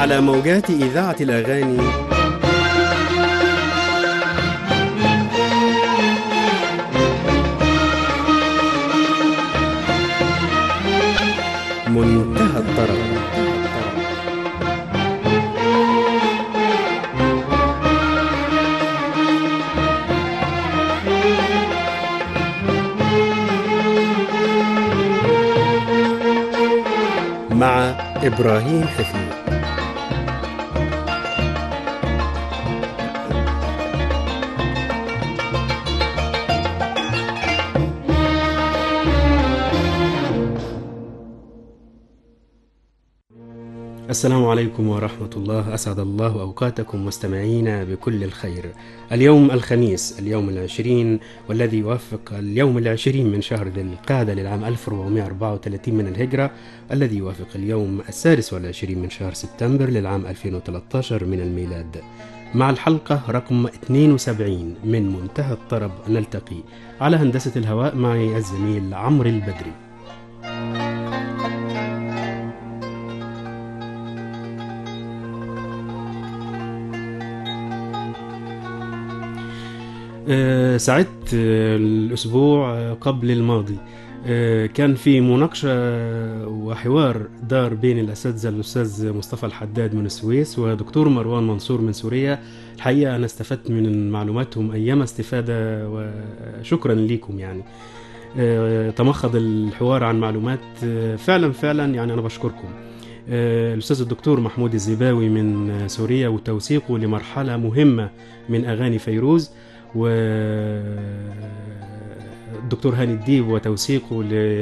على موجات إذاعة الأغاني منتهى الطرب مع إبراهيم حفيظ السلام عليكم ورحمة الله أسعد الله أوقاتكم مستمعينا بكل الخير اليوم الخميس اليوم العشرين والذي يوافق اليوم العشرين من شهر ذي القعدة للعام 1434 من الهجرة الذي يوافق اليوم السادس والعشرين من شهر سبتمبر للعام 2013 من الميلاد مع الحلقة رقم 72 من منتهى الطرب نلتقي على هندسة الهواء معي الزميل عمرو البدري آه، سعدت آه، الأسبوع آه، قبل الماضي آه، كان في مناقشة وحوار دار بين الأساتذة الأستاذ مصطفى الحداد من السويس ودكتور مروان منصور من سوريا الحقيقة أنا استفدت من معلوماتهم أيما استفادة وشكرا لكم يعني آه، تمخض الحوار عن معلومات آه، فعلا فعلا يعني أنا بشكركم آه، الأستاذ الدكتور محمود الزباوي من آه، سوريا وتوثيقه لمرحلة مهمة من أغاني فيروز والدكتور هاني الديب وتوثيقه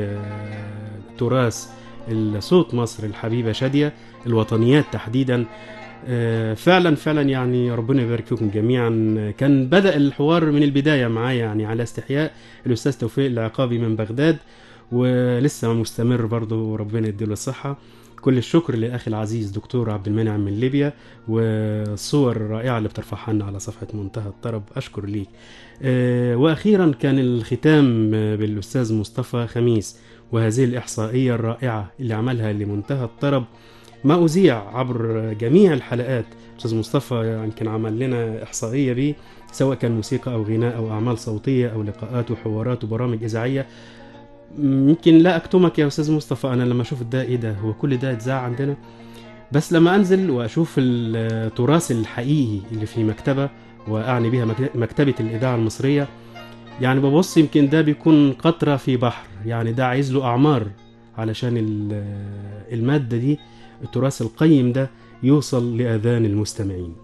لتراث الصوت مصر الحبيبة شادية الوطنيات تحديدا آه، فعلا فعلا يعني ربنا يبارك فيكم جميعا كان بدأ الحوار من البداية معايا يعني على استحياء الأستاذ توفيق العقابي من بغداد ولسه مستمر برضه ربنا يديله الصحة كل الشكر لأخي العزيز دكتور عبد المنعم من ليبيا والصور الرائعة اللي بترفعها لنا على صفحة منتهى الطرب أشكر ليك آه، وأخيرا كان الختام آه، بالأستاذ مصطفى خميس وهذه الإحصائية الرائعة اللي عملها لمنتهى الطرب ما أذيع عبر جميع الحلقات أستاذ مصطفى يمكن عمل لنا إحصائية بيه سواء كان موسيقى أو غناء أو أعمال صوتية أو لقاءات وحوارات وبرامج إذاعية يمكن لا اكتمك يا استاذ مصطفى انا لما اشوف ده ايه ده هو كل ده اتذاع عندنا بس لما انزل واشوف التراث الحقيقي اللي في مكتبه واعني بها مك- مكتبه الاذاعه المصريه يعني ببص يمكن ده بيكون قطره في بحر يعني ده عايز له اعمار علشان ال- الماده دي التراث القيم ده يوصل لاذان المستمعين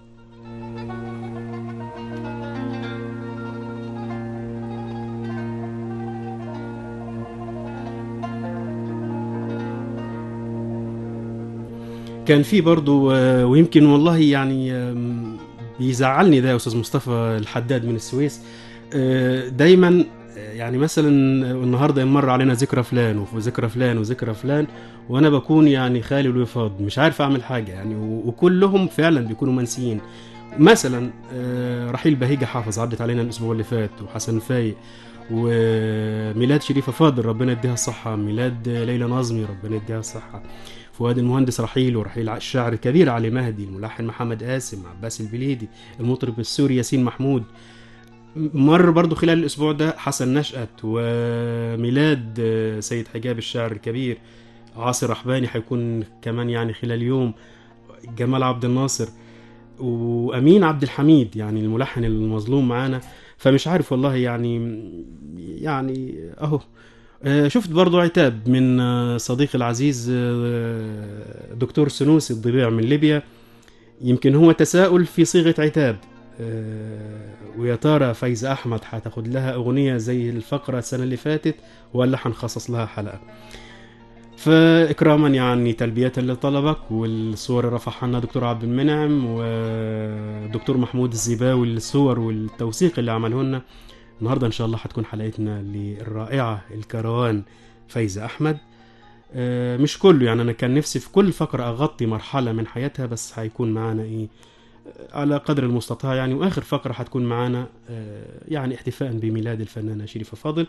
كان في برضو آه، ويمكن والله يعني آم، بيزعلني ده يا استاذ مصطفى الحداد من السويس آه، دايما آه، يعني مثلا النهارده مر علينا ذكرى فلان وذكرى فلان وذكرى فلان وانا بكون يعني خالي الوفاض مش عارف اعمل حاجه يعني و- وكلهم فعلا بيكونوا منسيين مثلا آه، رحيل بهيجه حافظ عدت علينا الاسبوع اللي فات وحسن فايق وميلاد شريفه فاضل ربنا يديها الصحه ميلاد ليلى نظمي ربنا يديها الصحه فؤاد المهندس رحيل ورحيل الشاعر الكبير علي مهدي الملحن محمد قاسم عباس البليدي المطرب السوري ياسين محمود مر برضو خلال الأسبوع ده حسن نشأت وميلاد آه، سيد حجاب الشاعر الكبير عاصر رحباني هيكون كمان يعني خلال يوم جمال عبد الناصر وأمين عبد الحميد يعني الملحن المظلوم معانا فمش عارف والله يعني يعني أهو آه، شفت برضو عتاب من آه، صديقي العزيز آه، دكتور سنوسي الضبيع من ليبيا يمكن هو تساؤل في صيغة عتاب آه، ويا ترى فايزة أحمد هتاخد لها أغنية زي الفقرة السنة اللي فاتت ولا هنخصص لها حلقة فإكراما يعني تلبية لطلبك والصور اللي رفعها لنا دكتور عبد المنعم ودكتور محمود الزباوي الصور والتوثيق اللي عمله لنا النهارده ان شاء الله هتكون حلقتنا للرائعه الكروان فايزه احمد آه، مش كله يعني انا كان نفسي في كل فقره اغطي مرحله من حياتها بس هيكون معانا ايه آه، على قدر المستطاع يعني واخر فقره هتكون معانا آه، يعني احتفاء بميلاد الفنانه شريفه فاضل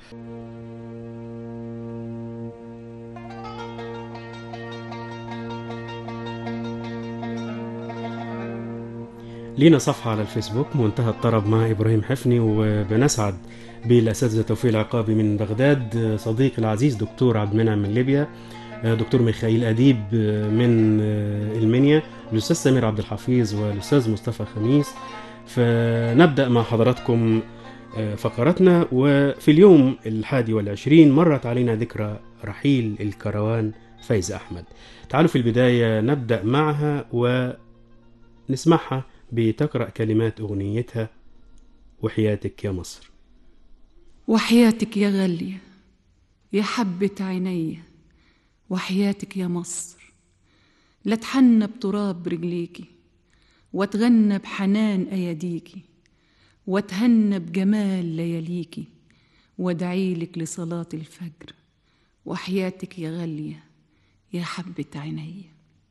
لينا صفحة على الفيسبوك منتهى الطرب مع إبراهيم حفني وبنسعد بالأساتذة توفيق العقابي من بغداد صديقي العزيز دكتور عبد المنعم من ليبيا دكتور ميخائيل أديب من المنيا الأستاذ سمير عبد الحفيظ والأستاذ مصطفى خميس فنبدأ مع حضراتكم فقرتنا وفي اليوم الحادي والعشرين مرت علينا ذكرى رحيل الكروان فايزة أحمد تعالوا في البداية نبدأ معها ونسمعها بتقرأ كلمات أغنيتها وحياتك يا مصر وحياتك يا غالية يا حبة عيني وحياتك يا مصر لا تحنى بتراب رجليكي واتغنى بحنان أيديكي واتهنى بجمال لياليكي وادعيلك لصلاة الفجر وحياتك يا غالية يا حبة عيني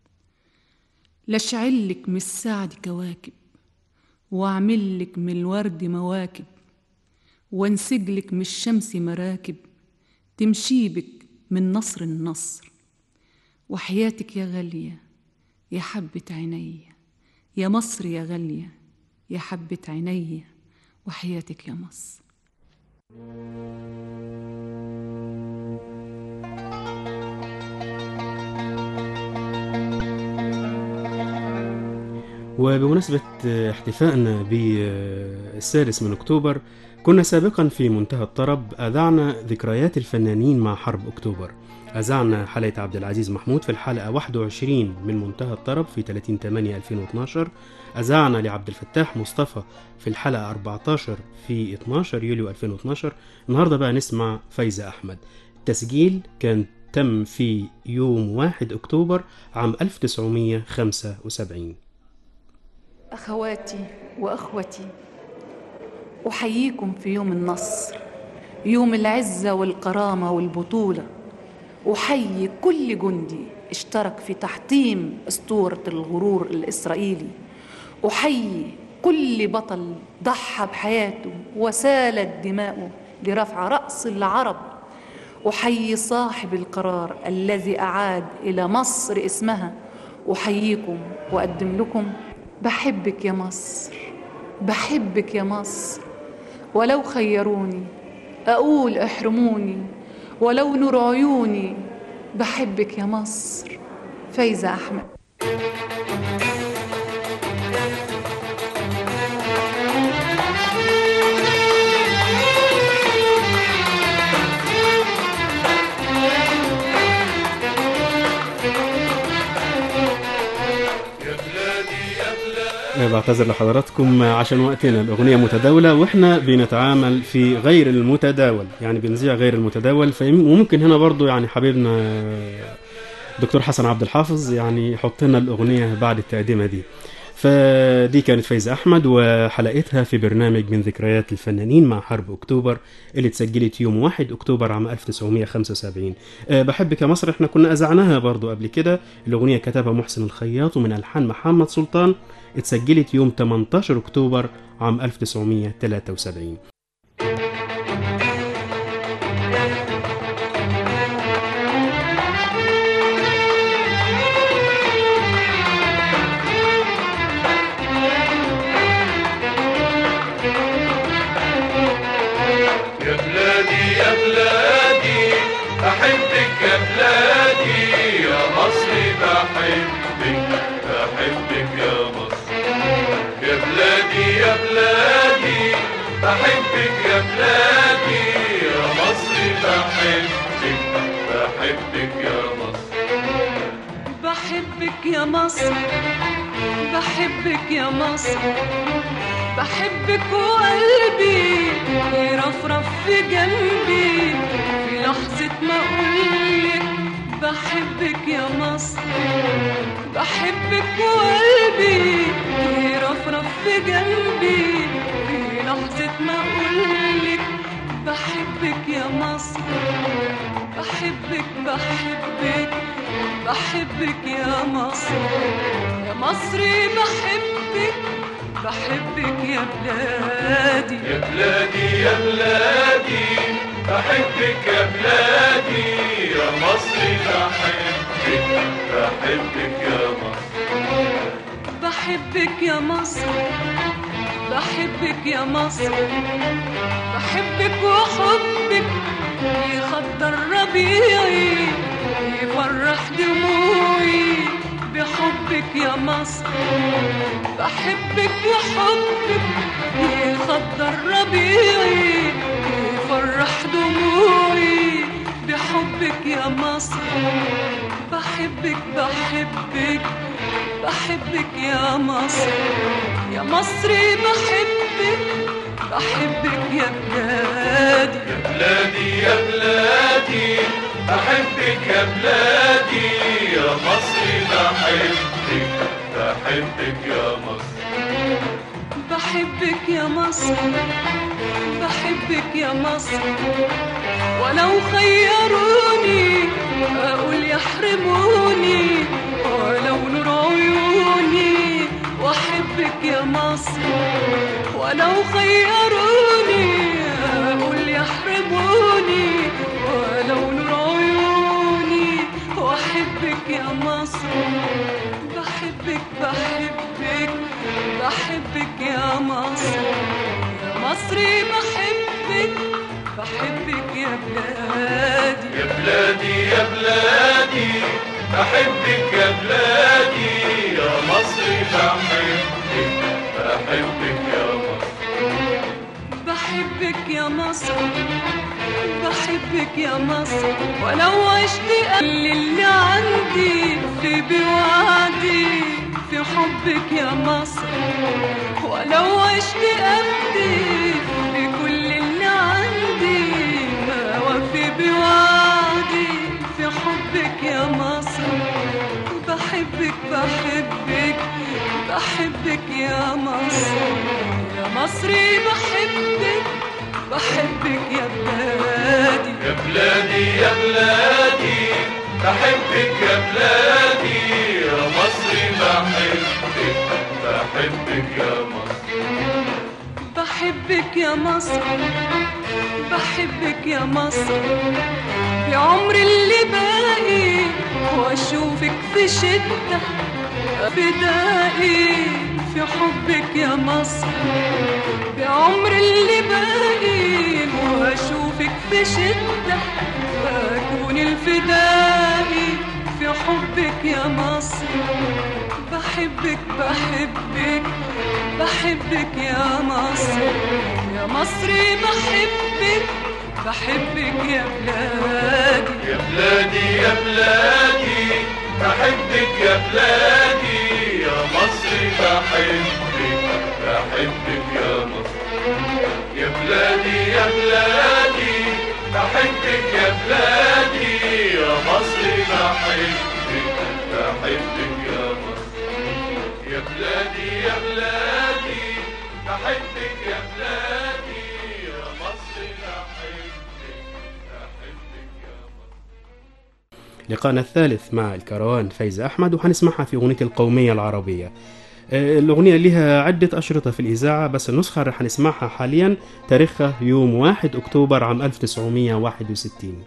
لاشعلك من السعد كواكب واعملك من الورد مواكب وانسجلك من الشمس مراكب تمشي بك من نصر النصر وحياتك يا غالية يا حبة عيني يا مصر يا غالية يا حبة عيني وحياتك يا مصر وبمناسبة احتفائنا بالسادس من أكتوبر كنا سابقا في منتهى الطرب أذعنا ذكريات الفنانين مع حرب أكتوبر أذعنا حلقة عبد العزيز محمود في الحلقة 21 من منتهى الطرب في 30 8 2012 أذعنا لعبد الفتاح مصطفى في الحلقة 14 في 12 يوليو 2012 النهاردة بقى نسمع فايزة أحمد التسجيل كان تم في يوم 1 أكتوبر عام 1975 أخواتي وأخوتي أحييكم في يوم النصر يوم العزة والكرامة والبطولة أحيي كل جندي اشترك في تحطيم أسطورة الغرور الإسرائيلي أحيي كل بطل ضحى بحياته وسالت دماؤه لرفع رأس العرب أحيي صاحب القرار الذي أعاد إلى مصر اسمها أحييكم وأقدم لكم بحبك يا مصر بحبك يا مصر ولو خيروني أقول احرموني ولو نور عيوني بحبك يا مصر فايزة أحمد بعتذر لحضراتكم عشان وقتنا الأغنية متداولة وإحنا بنتعامل في غير المتداول يعني بنذيع غير المتداول وممكن هنا برضو يعني حبيبنا دكتور حسن عبد الحافظ يعني يحط لنا الأغنية بعد التقديمة دي فدي كانت فايزة أحمد وحلقتها في برنامج من ذكريات الفنانين مع حرب أكتوبر اللي اتسجلت يوم 1 أكتوبر عام 1975 أه بحبك يا مصر احنا كنا أذعناها برضو قبل كده الأغنية كتبها محسن الخياط ومن ألحان محمد سلطان اتسجلت يوم 18 أكتوبر عام 1973 يا بلادي يا بلادي أحبك يا بلادي يا مصري بحبك بحبك يا مصر يا بلادي يا بلادي بحبك يا بلادي يا مصري بحبك بحبك يا مصر بحبك يا مصر بحبك يا مصر بحبك وقلبي يرفرف في جنبي في لحظة ما أقولك بحبك يا مصر بحبك وقلبي يرفرف في جنبي في لحظة ما أقولك بحبك يا مصر بحبك بحبك بحبك يا مصر يا مصري بحبك بحبك يا بلادي يا بلادي يا بلادي بحبك يا بلادي يا مصري بحبك بحبك يا مصر بحبك يا مصر بحبك يا مصر بحبك وحبك يخضر ربيعي يفرح دموعي بحبك يا مصر بحبك وحبك يخضر ربيعي يفرح دموعي بحبك يا مصر بحبك بحبك بحبك يا مصر يا مصري بحبك بحبك يا بلادي يا بلادي يا بلادي أحبك يا بلادي يا مصري بحبك بحبك يا مصر بحبك يا مصر بحبك يا مصر ولو خيروني أقول يحرموني ولو نور عيوني وأحبك يا مصر ولو خيروني أقول يحرموني ولو نور عيوني وأحبك يا مصر بحبك بحبك بحبك يا مصر يا مصري بحبك بحبك يا بلادي يا بلادي يا بلادي أحبك يا بلادي يا مصري بحبك بحبك يا مصر بحبك يا مصر بحبك يا مصر ولو عشت أقل اللي عندي في بوعدي في حبك يا مصر ولو عشت أبدي بكل اللي عندي ما وفي بوعدي في حبك يا مصر بحبك بحبك بحبك يا مصر يا مصري بحبك بحبك يا بلادي يا بلادي يا بلادي أحبك يا بلادي يا مصري بحبك بحبك يا مصر بحبك يا مصر بحبك يا مصر بعمر اللي باقي واشوفك في شدة فدائي في حبك يا مصر بعمر اللي باقي واشوفك في شدة اكون الفدائي في حبك يا مصر بحبك بحبك بحبك يا مصر يا مصري بحبك بحبك يا بلادي يا بلادي يا بلادي أحبك يا بلادي يا مصري بحبك بحبك يا مصر يا بلادي يا بلادي أحبك يا بلادي يا مصري بحبك بحبك يا مصر يا بلادي يا بلادي أحبك يا بلادي يا مصري بحبك بحبك يا مصر لقاءنا الثالث مع الكروان فايزة أحمد وهنسمعها في أغنية القومية العربية آه، الأغنية لها عدة أشرطة في الإذاعة بس النسخة اللي هنسمعها حاليا تاريخها يوم 1 أكتوبر عام 1961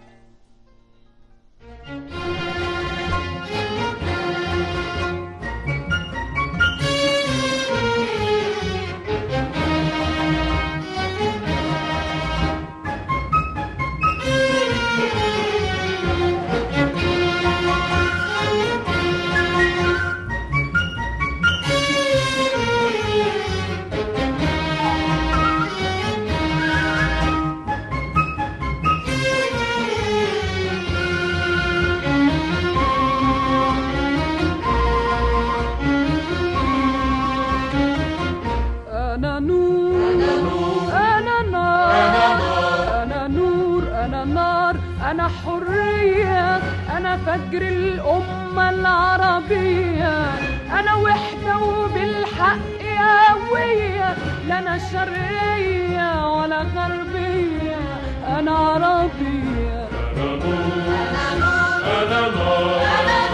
أنا نور أنا نار أنا نور أنا نار أنا حرية أنا فجر الأمة العربية أنا وحدة وبالحق قوية لا أنا شرقية ولا غربية أنا عربية أنا نار أنا نار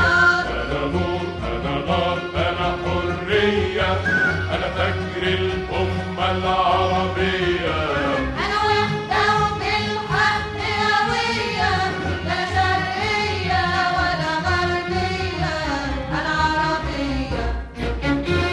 أنا نار أنا حرية أنا فجر الأمة العربية أنا وحدة وبالحق قوية لا شرقية ولا غربية أنا عربية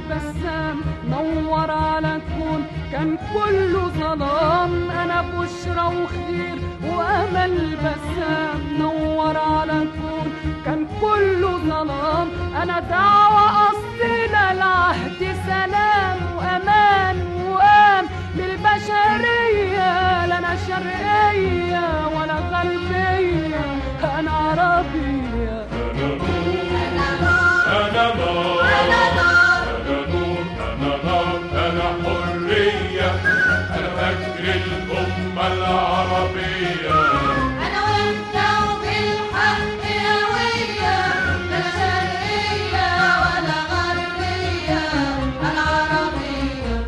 البسام نور على كون كان كله ظلام انا بشرى وخير وامل بسام نور على كون كان كله ظلام انا دعوة اصيلة العهد سلام وامان وام للبشرية لا انا شرقية ولا غربية انا عربية أنا نار أنا نور أنا نار أنا حرية أنا فجر الأمة العربية أنا وحدة وبالحق هوية لا شرقية ولا غربية أنا عربية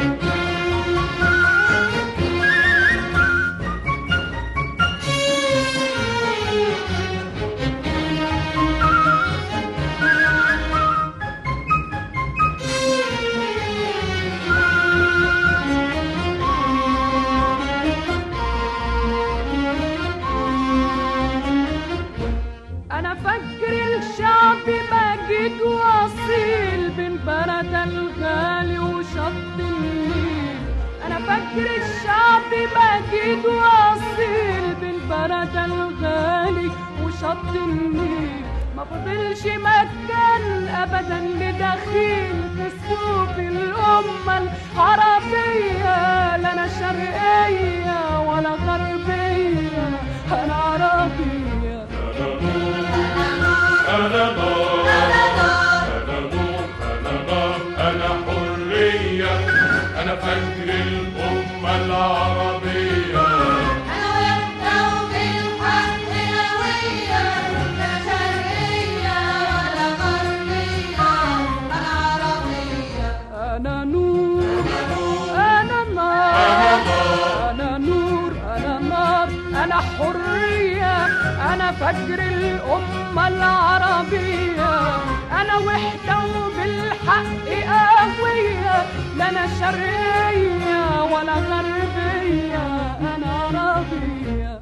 انا فجر الشعب مجيد واصيل بين برد الغالي وشط النيل انا فجر الشعب مجيد واصيل بين برد الغالي وشط النيل ما فضلش مكان ابدا لدخيل في صفوف الامه العربيه لا انا شرقيه ولا غربيه انا عربيه أنا نار أنا نور أنا نار أنا حرية أنا فجر الأمة العربية أنا وحدة وبالحق هوية لا شرقية ولا غربية أنا عربية أنا نور أنا نار أنا نور أنا نار أنا حرية أنا فجر الأمة العربية أنا وحدة وبالحق قوية لا أنا شرقية ولا غربية أنا عربية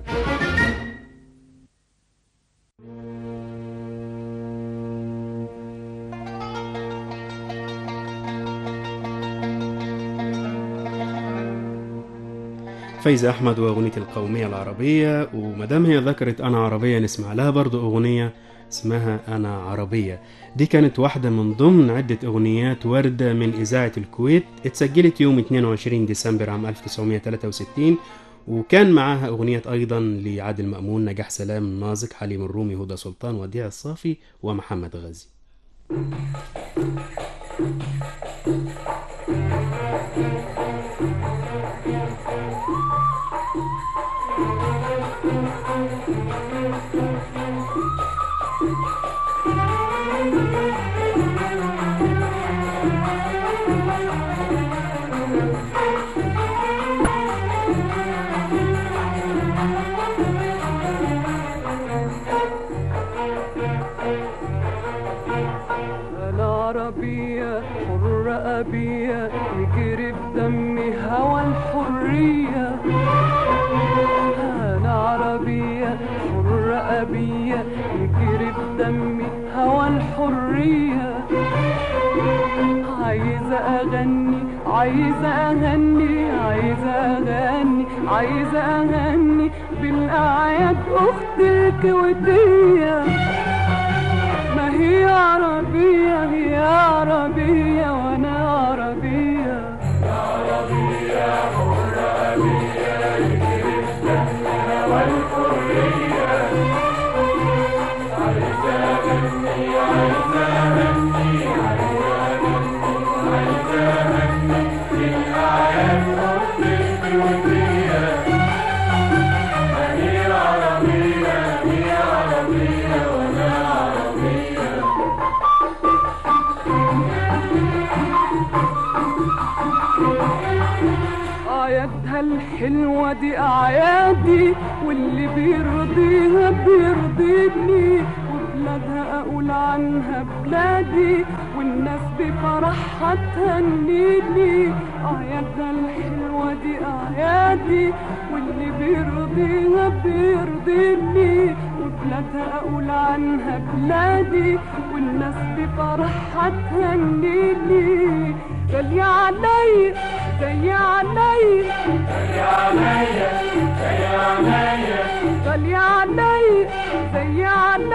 فايزة أحمد وأغنية القومية العربية ومدام هي ذكرت أنا عربية نسمع لها برضو أغنية اسمها أنا عربية دي كانت واحدة من ضمن عدة أغنيات واردة من إذاعة الكويت اتسجلت يوم 22 ديسمبر عام 1963 وكان معاها أغنية أيضا لعادل مأمون نجاح سلام نازك حليم الرومي هدى سلطان وديع الصافي ومحمد غازي أنا عربية حرة أبية يجري بدمي هوى الحرية أنا عربية حرة أبية يجري بدمي هوى الحرية عايزة أغني عايزة أغني عايزة أغني عايزة أغني بالأعياد أخت الكويتية ما هي عربية هي عربية وأنا عربية أعيادها الحلوة دي أعيادي واللي بيرضيها بيرضيني وبلادها أقول عنها بلادي والناس بفرحها تهنيني أعيادها الحلوة دي أعيادي واللي بيرضيها بيرضيني وبلادها وبلادها اقول عنها بلادي والناس بفرحها تهنيني غالية علي زي علي غالية علي زي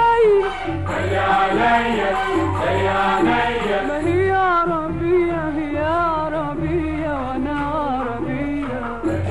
علي ما هي عربية هي عربية وانا عربية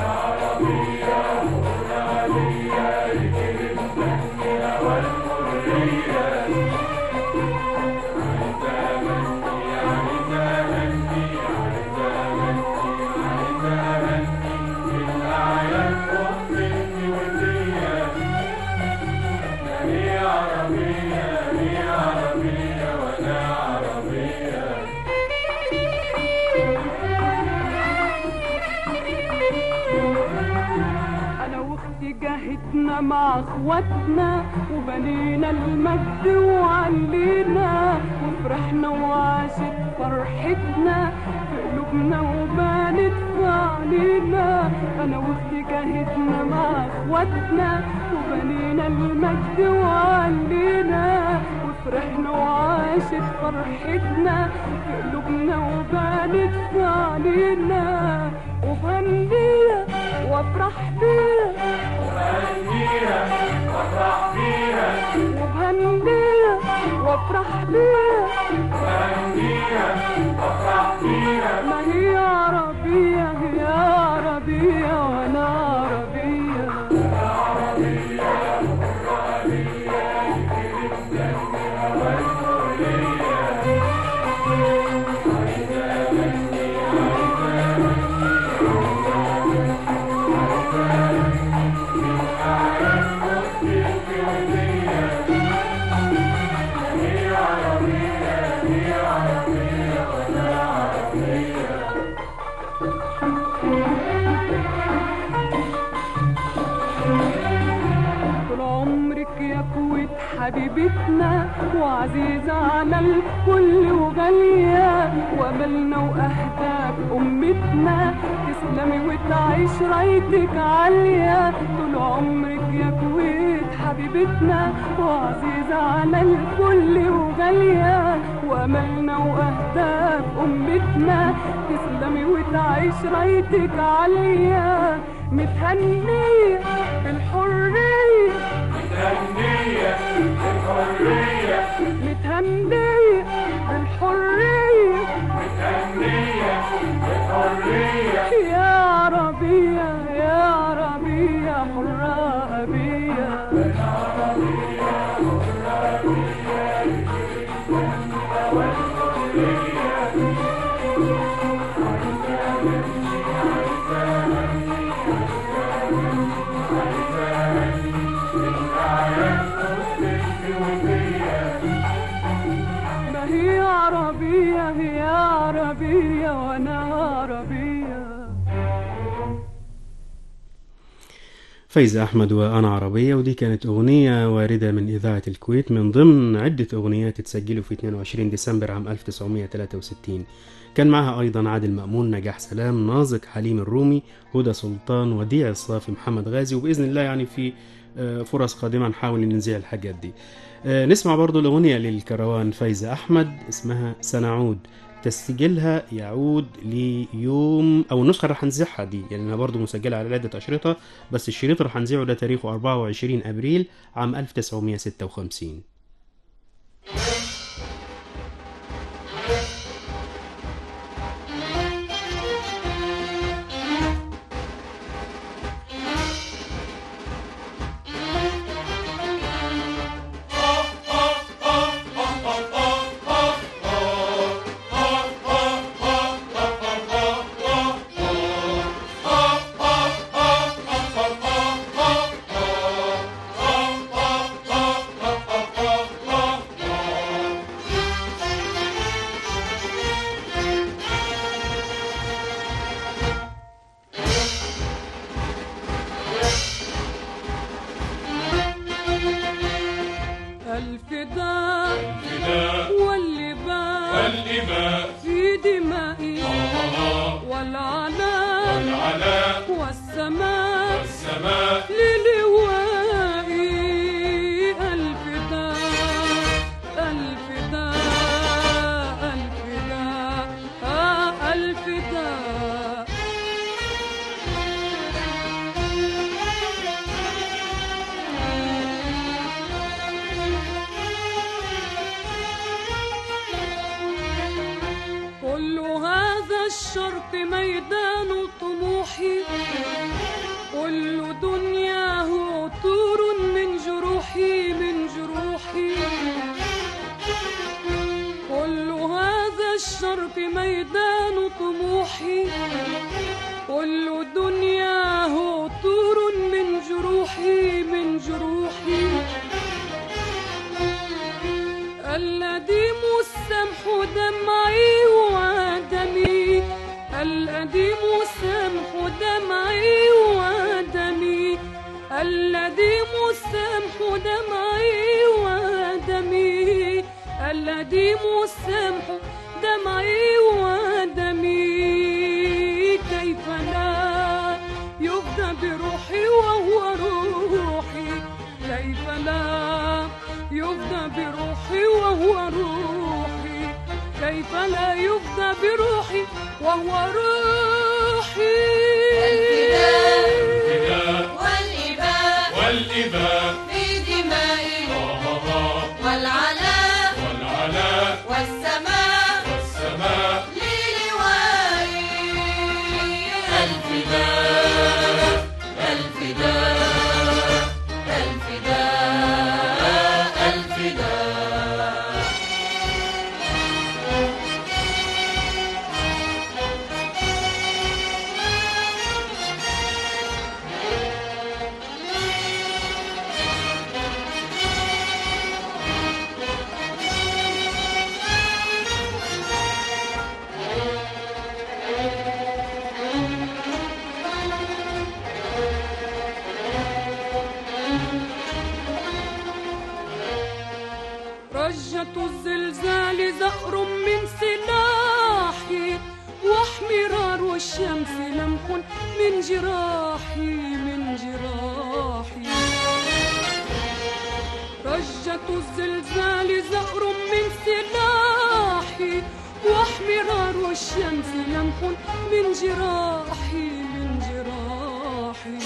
انا واختي جاهدنا مع اخواتنا وبنينا المجد وعلينا وفرحنا وعاشت فرحتنا في قلوبنا وبانت في علينا انا واختي جاهدنا مع اخواتنا وبنينا المجد وعلينا وفرحنا وعاشت فرحتنا في قلوبنا وبانت في علينا وبهنيها وافرح بيها وبهنيها وافرح بيها ما هي عربية هي عربية وانا عربية طول عمرك يا كويت حبيبتنا وعزيزة على الكل وغالية وأملنا وأهداف أمتنا تسلمي وتعيش رايتك عالية طول عمرك يا كويت حبيبتنا وعزيزة على الكل وغالية وأملنا وأهداف أمتنا تسلمي وتعيش رايتك عالية متهنية بالحرية متهنية بالحرية يا عربية يا عربية حرة أبية ما هي عربية هي عربية وأنا عربية فايزة أحمد وأنا عربية ودي كانت أغنية واردة من إذاعة الكويت من ضمن عدة أغنيات اتسجلوا في 22 ديسمبر عام 1963 كان معها أيضا عادل مأمون نجاح سلام نازك حليم الرومي هدى سلطان وديع الصافي محمد غازي وبإذن الله يعني في آه، فرص قادمة نحاول نذيع الحاجات دي آه، نسمع برضو الأغنية للكروان فايزة أحمد اسمها سنعود تسجيلها يعود ليوم او النسخه اللي هنذيعها دي يعني انها برضه مسجله على عده اشرطه بس الشريط اللي هنذيعه ده تاريخه 24 ابريل عام 1956 الفداء فداء واللباس والإباء في دمائي الله والعناء والعلاء والسماء والسماء للوائي الفداء كل هذا الشرق ميدان طموحي كل دنياه عطور من جروحي من جروحي كل هذا الشرق ميدان طموحي كل دنياه عطور من جروحي من جروحي الأديم السمح دمعي ودمي الأديم السمح دمعي ودمي الأديم السمح دمعي ودمي الأديم السمح دمعي ودمي كيف لا يفدى بروحي وهو روحي كيف لا يفدى بروحي وهو روحي كيف لا يفدى بروحي وهو روحي الفداء والإباء والإباء في دمائنا آه والعلاء والعلاء والسماء والسماء للوائي الفداء الفداء الفداء الفداء رجة الزلزال زهر من سلاحي واحمرار الشمس لمح من جراحي من جراحي رجة الزلزال زهر من سلاحي واحمرار الشمس لمح من جراحي من جراحي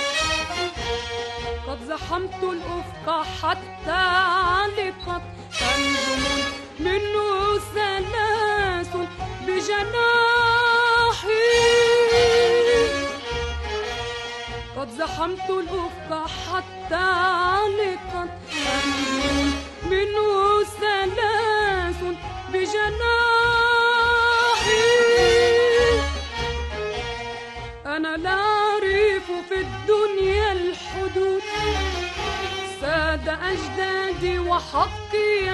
قد زحمت الأفق حتى علقت أنجم منه ثلاث بجناحي قد زحمت الأفق حتى علقت أنجم منه ثلاث بجناحي أنا لا أعرف في الدنيا الحدود ساد أجدادي وحقي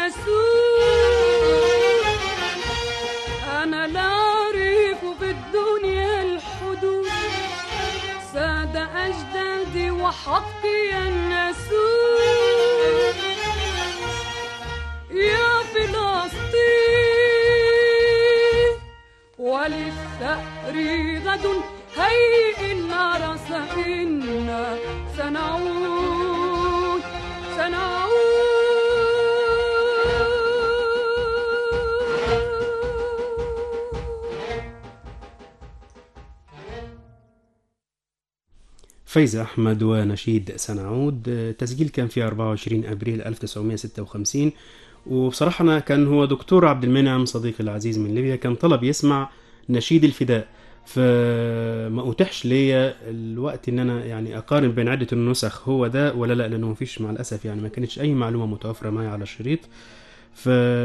النسود أنا لا أعرف في الدنيا الحدود ساد أجدادي وحقي النسود يا فلسطين وللثأر غد هيئ العرس إنا سنعود سنعود فايزة أحمد ونشيد سنعود آه، تسجيل كان في 24 أبريل 1956 وبصراحة أنا كان هو دكتور عبد المنعم صديقي العزيز من ليبيا كان طلب يسمع نشيد الفداء فما أتيحش ليا الوقت إن أنا يعني أقارن بين عدة النسخ هو ده ولا لا لأنه مفيش مع الأسف يعني ما كانتش أي معلومة متوفرة معي على الشريط ف